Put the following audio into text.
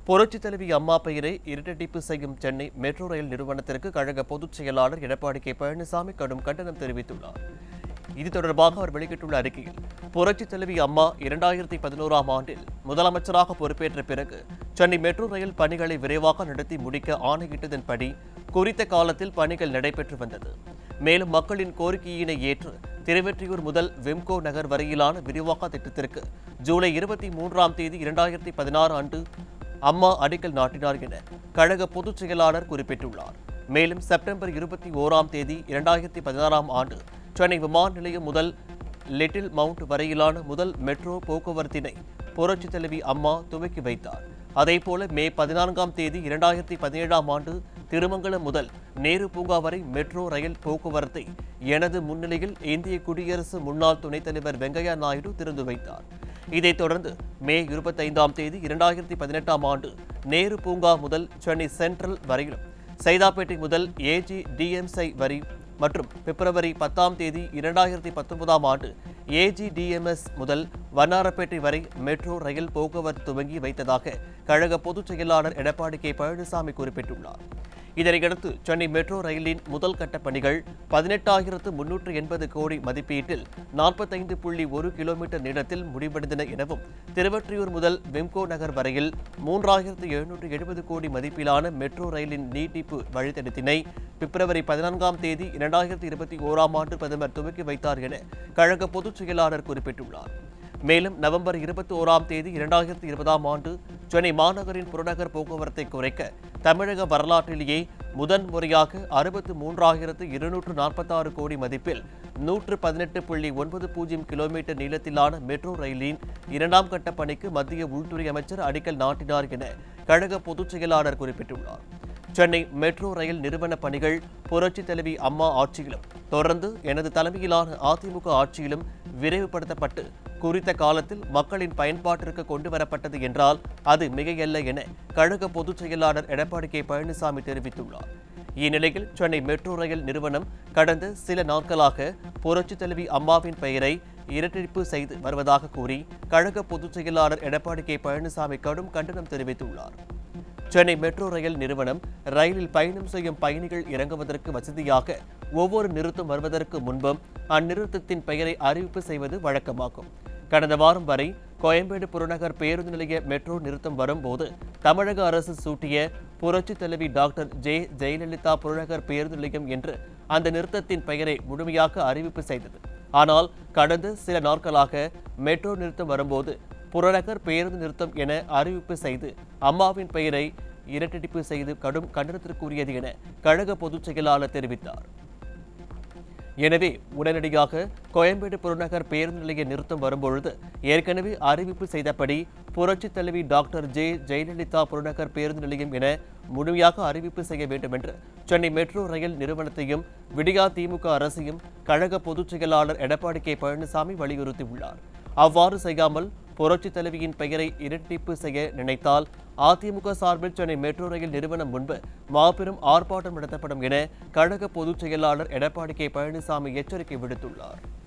புரட்சி தலைவி அம்மா பெயரை இரட்டடிப்பு செய்யும் சென்னை மெட்ரோ ரயில் நிறுவனத்திற்கு கழக பொதுச் செயலாளர் எடப்பாடி கே பழனிசாமி கடும் கண்டனம் தெரிவித்துள்ளார் இது தொடர்பாக அவர் வெளியிட்டுள்ள அறிக்கையில் புரட்சி தலைவி அம்மா இரண்டாயிரத்தி பதினோராம் ஆண்டில் முதலமைச்சராக பொறுப்பேற்ற பிறகு சென்னை மெட்ரோ ரயில் பணிகளை விரைவாக நடத்தி முடிக்க ஆணையிட்டதன்படி குறித்த காலத்தில் பணிகள் நடைபெற்று வந்தது மேலும் மக்களின் கோரிக்கையினை ஏற்று திருவெற்றியூர் முதல் வெம்கோ நகர் வரையிலான விரிவாக்க திட்டத்திற்கு ஜூலை இருபத்தி மூன்றாம் தேதி இரண்டாயிரத்தி பதினாறு அன்று அம்மா அடிக்கல் நாட்டினார் என கழக பொதுச் செயலாளர் குறிப்பிட்டுள்ளார் மேலும் செப்டம்பர் இருபத்தி ஓராம் தேதி இரண்டாயிரத்தி பதினாறாம் ஆண்டு சென்னை விமான நிலையம் முதல் லிட்டில் மவுண்ட் வரையிலான முதல் மெட்ரோ போக்குவரத்தினை புரட்சி தலைவி அம்மா துவக்கி வைத்தார் அதேபோல மே பதினான்காம் தேதி இரண்டாயிரத்தி பதினேழாம் ஆண்டு திருமங்கலம் முதல் நேரு பூங்கா வரை மெட்ரோ ரயில் போக்குவரத்தை எனது முன்னிலையில் இந்திய குடியரசு முன்னாள் துணைத் தலைவர் வெங்கையா நாயுடு திறந்து வைத்தார் இதைத் தொடர்ந்து மே இருபத்தைந்தாம் தேதி இரண்டாயிரத்தி பதினெட்டாம் ஆண்டு நேரு பூங்கா முதல் சென்னை சென்ட்ரல் வரையிலும் சைதாப்பேட்டை முதல் ஏஜி டிஎம்சை வரி மற்றும் பிப்ரவரி பத்தாம் தேதி இரண்டாயிரத்தி பத்தொன்பதாம் ஆண்டு ஏஜிடிஎம்எஸ் முதல் வண்ணாரப்பேட்டை வரை மெட்ரோ ரயில் போக்குவரத்து துவங்கி வைத்ததாக கழக பொதுச் செயலாளர் எடப்பாடி கே பழனிசாமி குறிப்பிட்டுள்ளார் இதனையடுத்து சென்னை மெட்ரோ ரயிலின் முதல் கட்ட பணிகள் பதினெட்டாயிரத்து முன்னூற்று எண்பது கோடி மதிப்பீட்டில் நாற்பத்தைந்து புள்ளி ஒரு கிலோமீட்டர் நீளத்தில் முடிவடைந்தன எனவும் திருவொற்றியூர் முதல் வெம்கோ நகர் வரையில் மூன்றாயிரத்து எழுநூற்று எழுபது கோடி மதிப்பிலான மெட்ரோ ரயிலின் நீட்டிப்பு வழித்தடத்தினை பிப்ரவரி பதினான்காம் தேதி இரண்டாயிரத்தி இருபத்தி ஓராம் ஆண்டு பிரதமர் துவக்கி வைத்தார் என கழக பொதுச் செயலாளர் குறிப்பிட்டுள்ளார் மேலும் நவம்பர் இருபத்தி ஓராம் தேதி இரண்டாயிரத்தி இருபதாம் ஆண்டு சென்னை மாநகரின் புறநகர் போக்குவரத்தை குறைக்க தமிழக வரலாற்றிலேயே முதன் முறையாக அறுபத்து மூன்றாயிரத்து இருநூற்று நாற்பத்தாறு கோடி மதிப்பில் நூற்று பதினெட்டு புள்ளி ஒன்பது பூஜ்ஜியம் கிலோமீட்டர் நீளத்திலான மெட்ரோ ரயிலின் இரண்டாம் கட்ட பணிக்கு மத்திய உள்துறை அமைச்சர் அடிக்கல் நாட்டினார் என கழக பொதுச் செயலாளர் குறிப்பிட்டுள்ளார் சென்னை மெட்ரோ ரயில் நிறுவன பணிகள் புரட்சி தலைவி அம்மா ஆட்சியிலும் தொடர்ந்து எனது தலைமையிலான அதிமுக ஆட்சியிலும் விரைவுபடுத்தப்பட்டு குறித்த காலத்தில் மக்களின் பயன்பாட்டிற்கு கொண்டு வரப்பட்டது என்றால் அது மிகையல்ல என கழக பொதுச் செயலாளர் எடப்பாடி கே பழனிசாமி தெரிவித்துள்ளார் இந்நிலையில் சென்னை மெட்ரோ ரயில் நிறுவனம் கடந்த சில நாட்களாக புரட்சி தலைவி அம்மாவின் பெயரை இரட்டிப்பு செய்து வருவதாக கூறி கழக பொதுச் செயலாளர் எடப்பாடி கே பழனிசாமி கடும் கண்டனம் தெரிவித்துள்ளார் சென்னை மெட்ரோ ரயில் நிறுவனம் ரயிலில் பயணம் செய்யும் பயணிகள் இறங்குவதற்கு வசதியாக ஒவ்வொரு நிறுத்தம் வருவதற்கு முன்பும் அந்நிறுத்தத்தின் பெயரை அறிவிப்பு செய்வது வழக்கமாகும் கடந்த வாரம் வரை கோயம்பேடு புறநகர் பேருந்து நிலைய மெட்ரோ நிறுத்தம் வரும்போது தமிழக அரசு சூட்டிய புரட்சி தலைவி டாக்டர் ஜே ஜெயலலிதா புறநகர் பேருந்து நிலையம் என்று அந்த நிறுத்தத்தின் பெயரை முழுமையாக அறிவிப்பு செய்தது ஆனால் கடந்த சில நாட்களாக மெட்ரோ நிறுத்தம் வரும்போது புறநகர் பேருந்து நிறுத்தம் என அறிவிப்பு செய்து அம்மாவின் பெயரை இரட்டடிப்பு செய்து கடும் கண்டனத்திற்குரியது என கழக பொதுச் செயலாளர் தெரிவித்தார் எனவே உடனடியாக கோயம்பேடு புறநகர் பேருந்து நிலைய நிறுத்தம் வரும்பொழுது ஏற்கனவே அறிவிப்பு செய்தபடி புரட்சி தலைவி டாக்டர் ஜே ஜெயலலிதா புறநகர் பேருந்து நிலையம் என முழுமையாக அறிவிப்பு செய்ய வேண்டும் என்று சென்னை மெட்ரோ ரயில் நிறுவனத்தையும் விடியா திமுக அரசையும் கழக பொதுச் செயலாளர் எடப்பாடி கே பழனிசாமி வலியுறுத்தியுள்ளார் அவ்வாறு செய்யாமல் புரட்சி தலைவியின் பெயரை இரட்டிப்பு செய்ய நினைத்தால் அதிமுக சார்பில் சென்னை மெட்ரோ ரயில் நிறுவனம் முன்பு மாபெரும் ஆர்ப்பாட்டம் நடத்தப்படும் என கழக பொதுச் செயலாளர் எடப்பாடி கே பழனிசாமி எச்சரிக்கை விடுத்துள்ளார்